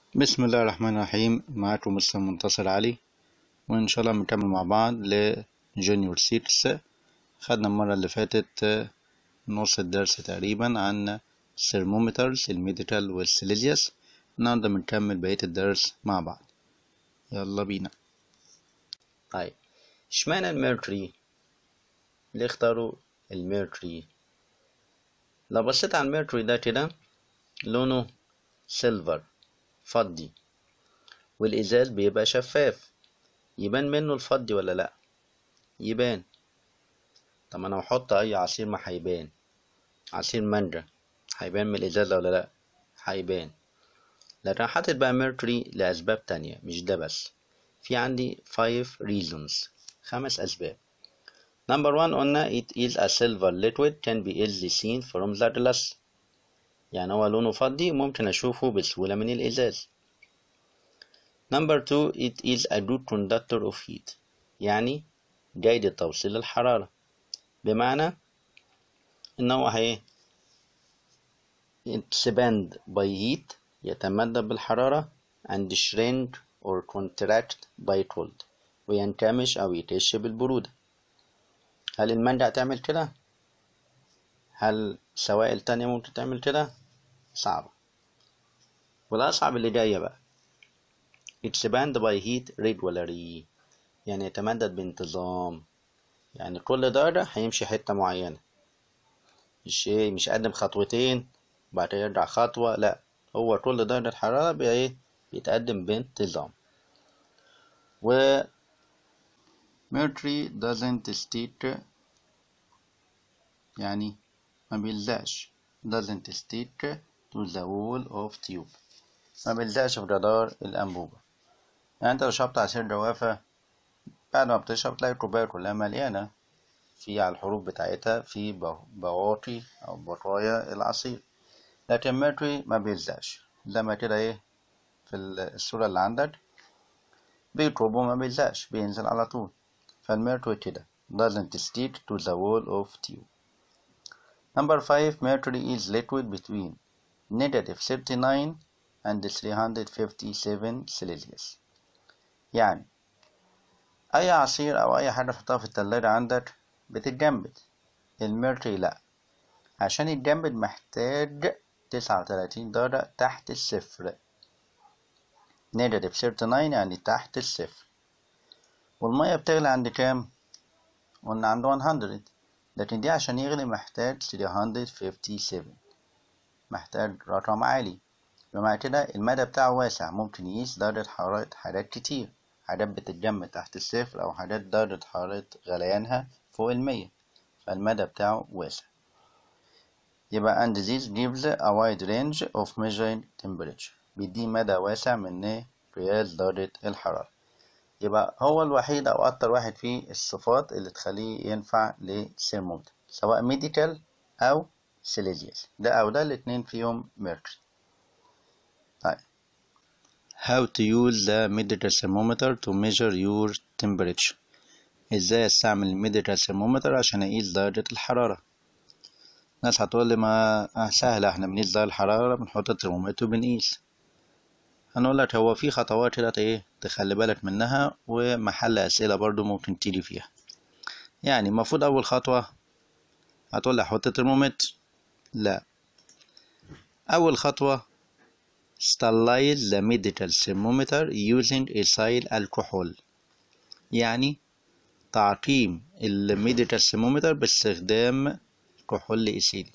بسم الله الرحمن الرحيم معاكم مستر منتصر علي وإن شاء الله بنكمل مع بعض لجونيور 6 خدنا المرة اللي فاتت نص الدرس تقريبا عن الثرمومترز الميديكال والسيليزيوس النهاردة بنكمل بقية الدرس مع بعض يلا بينا طيب اشمعنى الميركوري ليه اختاروا الميركوري لو بصيت على الميركوري ده كده لونه سيلفر فضي والإزاز بيبقى شفاف يبان منه الفضي ولا لأ يبان طب أنا هحط أي عصير ما هيبان عصير مانجا هيبان من الإزاز ولا لأ هيبان لكن حاطط بقى ميركوري لأسباب تانية مش ده بس في عندي 5 reasons خمس أسباب Number one قلنا it is a silver liquid can be easily seen from the glass يعني هو لونه فضي ممكن أشوفه بسهولة من الإزاز Number two it is a good conductor of heat يعني جيد توصيل الحرارة بمعنى إن هو هي expand by heat يتمدد بالحرارة and shrink or contract by cold وينكمش أو يكش بالبرودة هل المانجا هتعمل كده؟ هل سوائل تانية ممكن تعمل كده؟ صعبة والأصعب اللي جاية بقى expand by heat regularly يعني يتمدد بانتظام يعني كل درجة هيمشي حتة معينة مش ايه مش قدم خطوتين بعد كده يرجع خطوة لا هو كل درجة حرارة بي ايه بيتقدم بانتظام و Mercury doesn't stick يعني ما بيلزقش doesn't stick to the wall of tube ما بيلزقش في جدار الأنبوبة يعني انت لو شربت عصير جوافة بعد ما بتشرب تلاقي الكوباية كلها مليانة في على الحروف بتاعتها في بواقي أو بقايا العصير لكن ميركوري ما بيلزقش زي ما كده ايه في الصورة اللي عندك بيكربه ما بيلزقش بينزل على طول فالميركوري كده doesn't stick to the wall of tube Number 5 mercury is liquid between negative 39 and 357 Celsius يعني أي عصير أو أي حاجة تحطها في التلاجة عندك بتتجمد الميركوري لأ عشان يتجمد محتاج تسعة وتلاتين درجة تحت الصفر نيجاتيف 39 يعني تحت الصفر والمية بتغلي عند كام؟ قلنا عند 100 لكن دي عشان يغلي محتاج 357 محتاج رقم عالي بمعنى كده المدى بتاعه واسع ممكن يقيس درجة حرارة حاجات كتير حاجات بتتجمد تحت الصفر أو حاجات درجة حرارة غليانها فوق المية فالمدى بتاعه واسع يبقى and this gives a wide range of measuring temperature بيديه مدى واسع من قياس درجة الحرارة يبقى هو الوحيد أو أكتر واحد فيه الصفات اللي تخليه ينفع للثرمومتر سواء ميديكال أو سيليزيوس ده أو ده الاتنين فيهم ميركوري طيب How to use the medical thermometer to measure your temperature ازاي استعمل الميديكال thermometer عشان اقيس درجة الحرارة ناس هتقول لي ما سهلة احنا بنقيس درجة الحرارة بنحط الترمومتر وبنقيس هنقول لك هو في خطوات كده ايه تخلي بالك منها ومحل اسئلة برضو ممكن تيجي فيها يعني المفروض اول خطوة هتقول لي احط الترمومتر لا اول خطوة sterilize the medical thermometer using ethyl alcohol يعني تعقيم الميديكال ثرمومتر باستخدام كحول إيثيلي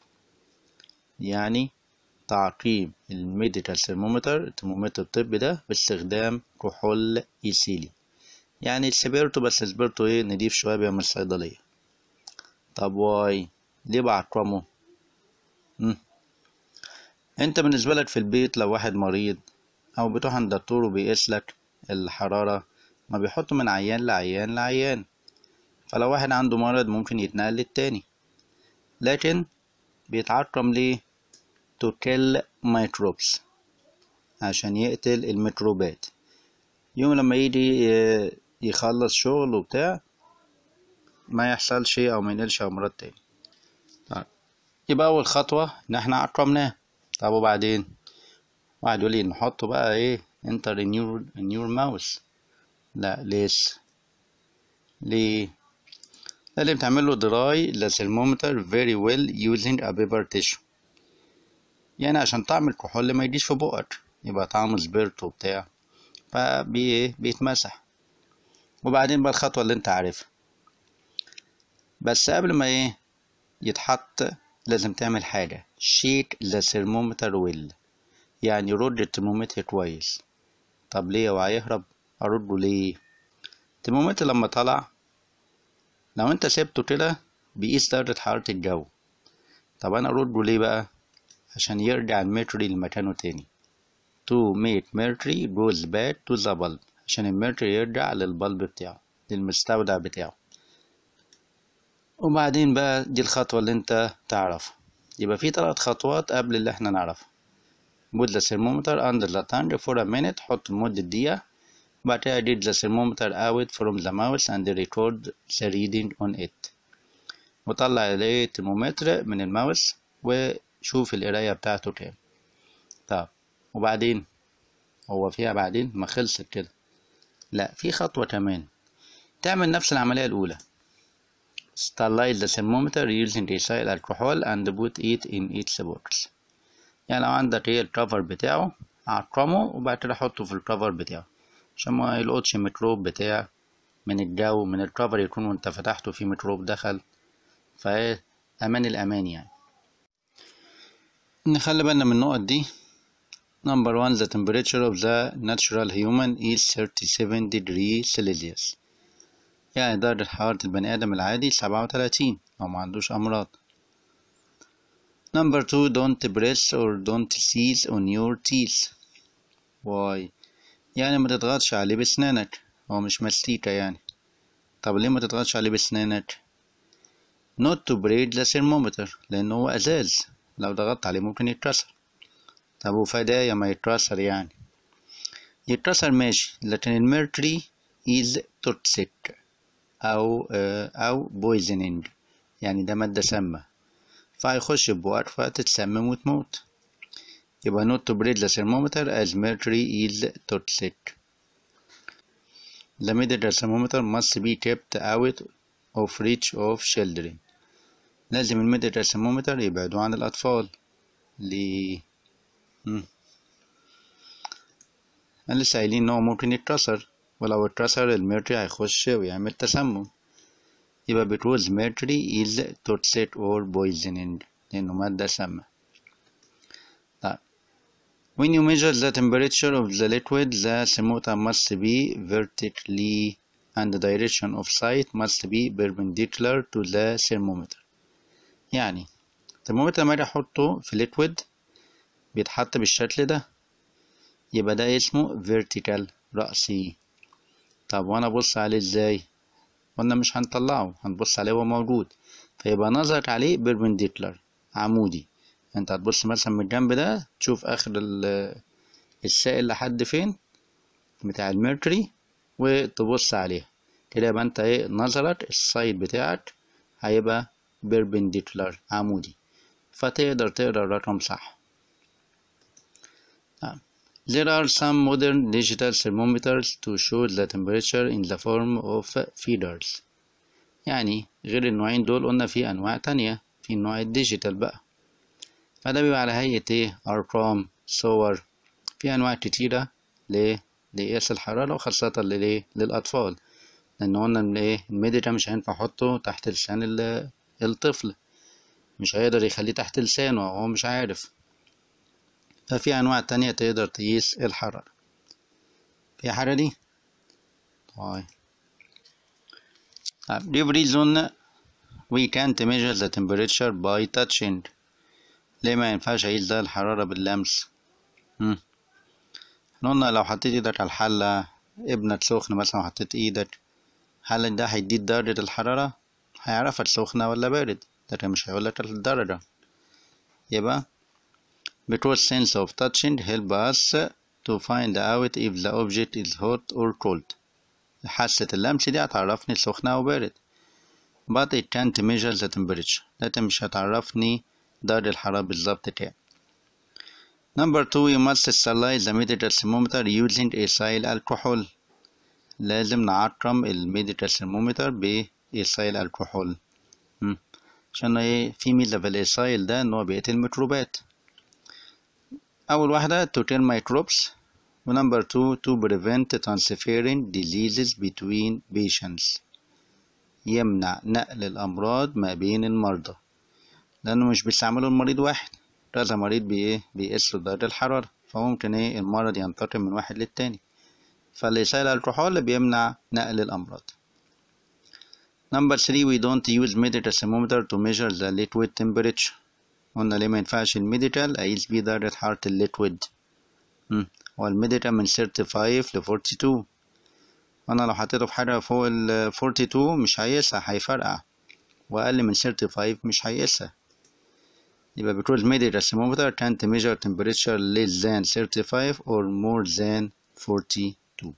يعني تعقيم الميديكال ثرمومتر الترمومتر الطبي ده باستخدام كحول إيثيلي يعني السبيرتو بس السبيرتو ايه نضيف شوية بيبقى من الصيدلية طب واي ليه بعقمه مم. انت بالنسبة لك في البيت لو واحد مريض او بتروح عند الدكتور وبيقيس لك الحرارة ما بيحطوا من عيان لعيان لعيان فلو واحد عنده مرض ممكن يتنقل للتاني لكن بيتعقم ليه to kill microbes عشان يقتل الميكروبات يوم لما يجي يخلص شغل وبتاع ما يحصل شيء او ما ينقلش امراض تاني طيب يبقى اول خطوة ان احنا عقمناه طب وبعدين واحد يقول لي نحطه بقى ايه enter in your in your mouse لا ليس ليه لازم تعمل له dry the thermometer very well using a paper tissue يعني عشان طعم الكحول ما يجيش في بقك يبقى طعمه سبيرت وبتاع فبي بيتمسح وبعدين بقى الخطوة اللي انت عارفها بس قبل ما ايه يتحط لازم تعمل حاجة shake the thermometer well يعني رد الترمومتر كويس طب ليه هو هيهرب ارده ليه الترمومتر لما طلع لو انت سبته كده بيقيس درجة حرارة الجو طب انا ارده ليه بقى عشان يرجع الميركوري لمكانه تاني to make mercury goes back to the bulb عشان الميركوري يرجع للبلب بتاعه للمستودع بتاعه وبعدين بقى دي الخطوة اللي انت تعرفها يبقى في تلات خطوات قبل اللي احنا نعرفها put the thermometer under the tongue for a minute حط لمدة دقيقة بعد كده read the thermometer out from the mouse and record the reading on it وطلع الايه الترمومتر من الماوس وشوف القراية بتاعته كام طب وبعدين هو فيها بعدين ما خلصت كده لا في خطوة كمان تعمل نفس العملية الأولى sterilize the thermometer using ethyl alcohol and put it in its box يعني لو عندك ايه الكفر بتاعه عقمه وبعد كده حطه في الكفر بتاعه عشان ما يلقطش ميكروب بتاع من الجو من الكفر يكون وانت فتحته في ميكروب دخل فايه امان الامان يعني نخلي بالنا من النقط دي Number one, the temperature of the natural human is 37 degree Celsius. يعني درجة حرارة البني آدم العادي سبعة وتلاتين لو ما عندوش أمراض. Number two, don't press or don't seize on your teeth. Why? يعني ما تضغطش عليه بسنانك هو مش مستيكة يعني. طب ليه ما تضغطش عليه بسنانك؟ Not to break the thermometer لأنه هو أزاز لو ضغطت عليه ممكن يتكسر. طب وفداية ما يتكسر يعني يتكسر ماشي لكن الميركوري is toxic أو أو poisoning يعني ده مادة سامة فهيخش بوقت فتتسمم وتموت يبقى not to break the thermometer as mercury is toxic The medical thermometer must be kept out of reach of children لازم الميديكال thermometer يبعدوا عن الأطفال ليه أنا لسه قايلين إن هو ممكن يتكسر ولو اتكسر الميركوري هيخش ويعمل تسمم يبقى because mercury is toxic or poisoning لأنه مادة سامة طيب when you measure the temperature of the liquid the thermometer must be vertically and the direction of sight must be perpendicular to the thermometer يعني الترمومتر لما اجي احطه في liquid بيتحط بالشكل ده يبقى ده اسمه vertical رأسي طب وانا ابص عليه ازاي قلنا مش هنطلعه هنبص عليه وهو موجود فيبقى نظرك عليه perpendicular عمودي انت هتبص مثلا من الجنب ده تشوف اخر السائل لحد فين بتاع الميركوري وتبص عليه كده يبقى انت ايه نظرك السايد بتاعك هيبقى perpendicular عمودي فتقدر تقرا الرقم صح There are some modern digital thermometers to show the temperature in the form of feeders. يعني غير النوعين دول قلنا في أنواع تانية في النوع الديجيتال بقى فده بيبقى على هيئة ايه أرقام صور في أنواع كتيرة ل لقياس الحرارة وخاصة للإيه للأطفال لأن قلنا إن إيه الميديا مش هينفع أحطه تحت لسان الطفل مش هيقدر يخليه تحت لسانه وهو مش عارف ففي أنواع تانية تقدر تقيس الحرارة في حاجة دي طيب دي reason we can't measure the temperature by touching ليه ما ينفعش أقيس ده الحرارة باللمس مم. قلنا لو حطيت ايدك على الحلة ابنك سخن مثلا وحطيت ايدك هل ده هيديك درجة الحرارة هيعرفك سخنة ولا بارد لكن مش هيقولك الدرجة يبقى because sense of touching help us to find out if the object is hot or cold حاسة اللمس دي هتعرفني سخنة أو بارد but it can't measure the temperature لكن مش هتعرفني درجة الحرارة بالظبط كام Number two, you must sterilize the medical thermometer using ethyl alcohol. لازم نعقم الميديكال thermometer بإيثايل الكحول مم. عشان ايه في ميزة في الإيثايل ده إن هو بيقتل الميكروبات أول واحدة to kill microbes ونمبر two to prevent transferring diseases between patients يمنع نقل الأمراض ما بين المرضى لأنه مش بيستعملوا المريض واحد كذا مريض بإيه بيقيس درجة الحرارة فممكن إيه المرض ينتقل من واحد للتاني فالإيثايل الكحول بيمنع نقل الأمراض Number three we don't use medical thermometer to measure the liquid temperature قلنا ليه ما ينفعش الميديكال أقيس بيه درجة حرارة الليكويد والميديكال من 35 ل 42 وأنا لو حطيته في حاجة فوق ال 42 مش هيقيسها هيفرقع وأقل من 35 مش هيقيسها يبقى because medical thermometer can't measure temperature less than 35 or more than 42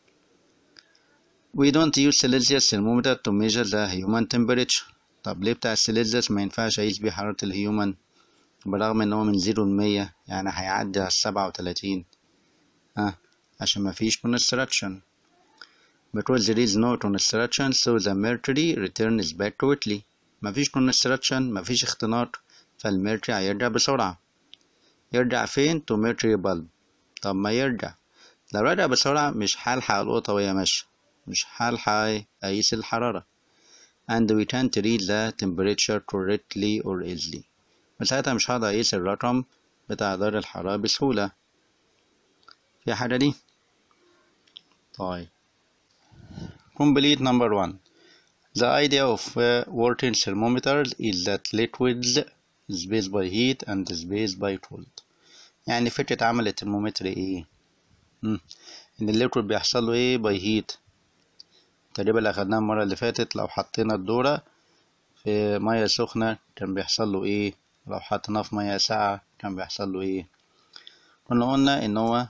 We don't use Celsius thermometer to measure the human temperature طب ليه بتاع السيليزيوس ما ينفعش أقيس بيه حرارة الهيومن برغم إن هو من زيرو لمية يعني هيعدي على السبعة وتلاتين ها عشان ما فيش construction because there is no construction so the mercury returns back quickly ما فيش construction ما فيش اختناق فالميركوري هيرجع بسرعة يرجع فين to mercury bulb طب ما يرجع لو رجع بسرعة مش هلحق القطة وهي ماشية مش هلحق أقيس الحرارة and we can't read the temperature correctly or easily وساعتها مش هقدر أقيس الرقم بتاع درجة الحرارة بسهولة في حاجة دي طيب complete number one the idea of uh, working thermometers is that liquids space by heat and space by cold يعني فكرة عمل الترمومتر ايه مم. ان الليكويد بيحصل له ايه باي هيت تقريبا اللي اخدناه المرة اللي فاتت لو حطينا الدورة في مية سخنة كان بيحصل له ايه لو حطيناه في مية ساقعة كان بيحصل له ايه كنا قلنا ان هو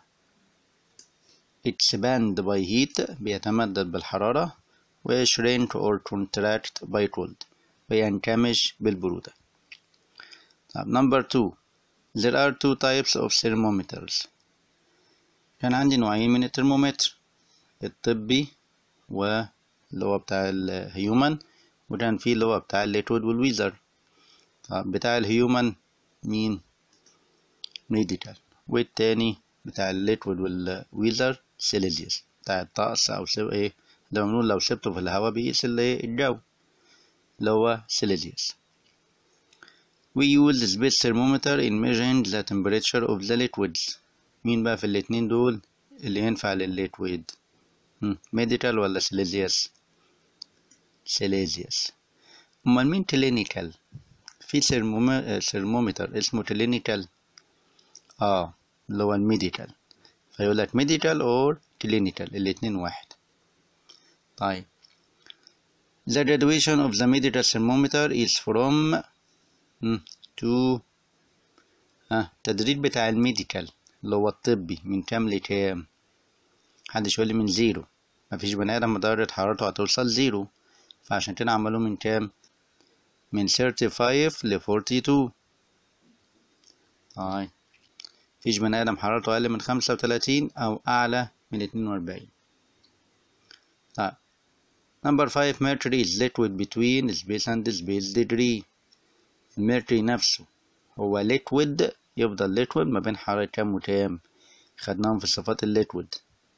expand by heat بيتمدد بالحرارة و shrink or contract by cold وينكمش بالبرودة طب number two there are two types of thermometers كان عندي نوعين من الترمومتر الطبي واللي هو بتاع الهيومن وكان في اللي هو بتاع الليكويد والويزر طب بتاع الهيومن مين ميديكال والتاني بتاع الليكويد والويزر سيليزيوس بتاع الطقس او سيب ايه ده بنقول لو سبته في الهواء بيقيس الجو اللي هو سيليزيوس We use the space thermometer in measuring the temperature of the liquids مين بقى في الاتنين دول اللي ينفع للليكويد ميديكال ولا سيليزيوس سيليزيوس امال مين كلينيكال في ثرمومتر اسمه كلينيكال اه اللي هو الميديكال فيقول لك ميديكال اور كلينيكال الاتنين واحد طيب The graduation of the medical thermometer is from to ها التدريج بتاع الميديكال اللي هو الطبي من كام لكام محدش يقول لي من زيرو مفيش بني آدم درجة حرارته هتوصل زيرو فعشان كده عملوه من كام من 35 ل 42 طيب مفيش بني آدم حرارته أقل من 35 أو أعلى من 42 طيب Number 5 mercury is liquid between space and space degree الميركوري نفسه هو liquid يفضل liquid ما بين حرارة كام وكام خدناهم في صفات الليكويد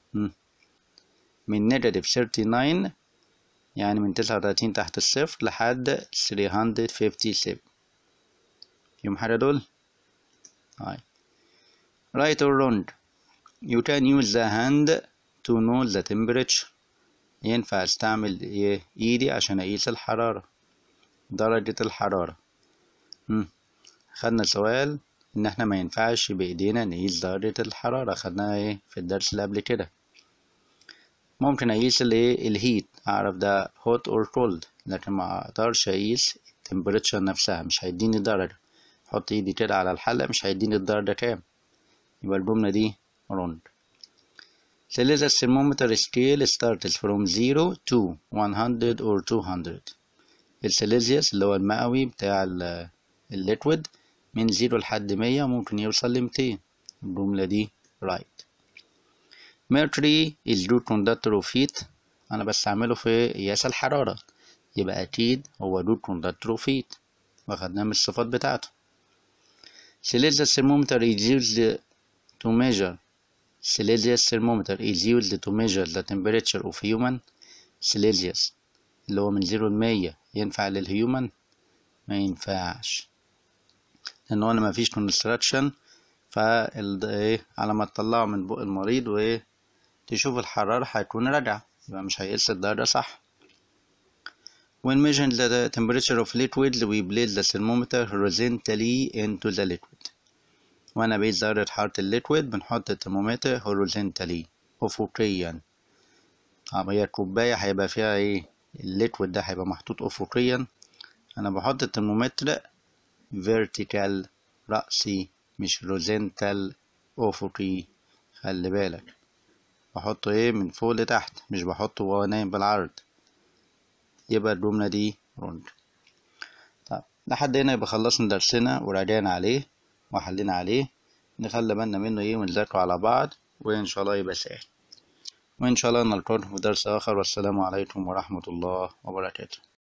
من نيجاتيف 39 يعني من 39 تحت الصفر لحد 357 يوم حاجة دول هاي right or wrong you can use the hand to know the temperature ينفع استعمل ايدي عشان اقيس الحرارة درجة الحرارة مم. خدنا سؤال ان احنا ما ينفعش بايدينا نقيس درجة الحرارة خدناها ايه في الدرس اللي قبل كده ممكن اقيس الايه الهيت اعرف ده hot or cold لكن ما اقدرش اقيس التمبريتشر نفسها مش هيديني درجة احط ايدي كده على الحلة مش هيديني الدرجة كام يبقى الجملة دي wrong Celsius thermometer scale starts from 0 to 100 or 200 السيليزيوس اللي هو المئوي بتاع الليكويد من 0 لحد 100 ممكن يوصل ل 200 الجملة دي right mercury is good conductor of heat أنا بستعمله في قياس الحرارة يبقى أكيد هو good conductor of heat واخدناه من الصفات بتاعته Celsius thermometer is used to measure Celsius thermometer is used to measure the temperature of human Celsius اللي هو من زيرو لمية ينفع للهيومن ما ينفعش لأن هو ما فيش كونستراكشن فال إيه على ما تطلعه من بق المريض وإيه تشوف الحرارة هيكون راجعة يبقى مش هيقيس الدرجة صح When measuring the temperature of liquids we place the thermometer horizontally into the liquid وأنا بقيس درجة حرارة الليكويد بنحط الترمومتر horizontally أفقيا طب هي الكوباية هيبقى فيها ايه الليكويد ده هيبقى محطوط أفقيا أنا بحط الترمومتر vertical رأسي مش horizontal أفقي خلي بالك بحطه ايه من فوق لتحت مش بحطه وهو نايم بالعرض يبقى الجملة دي رونج طب لحد هنا يبقى خلصنا درسنا وراجعنا عليه وحلينا عليه نخلي بالنا منه ايه ونذاكره على بعض وإن شاء الله يبقى سهل وإن شاء الله نلقاكم في درس آخر والسلام عليكم ورحمة الله وبركاته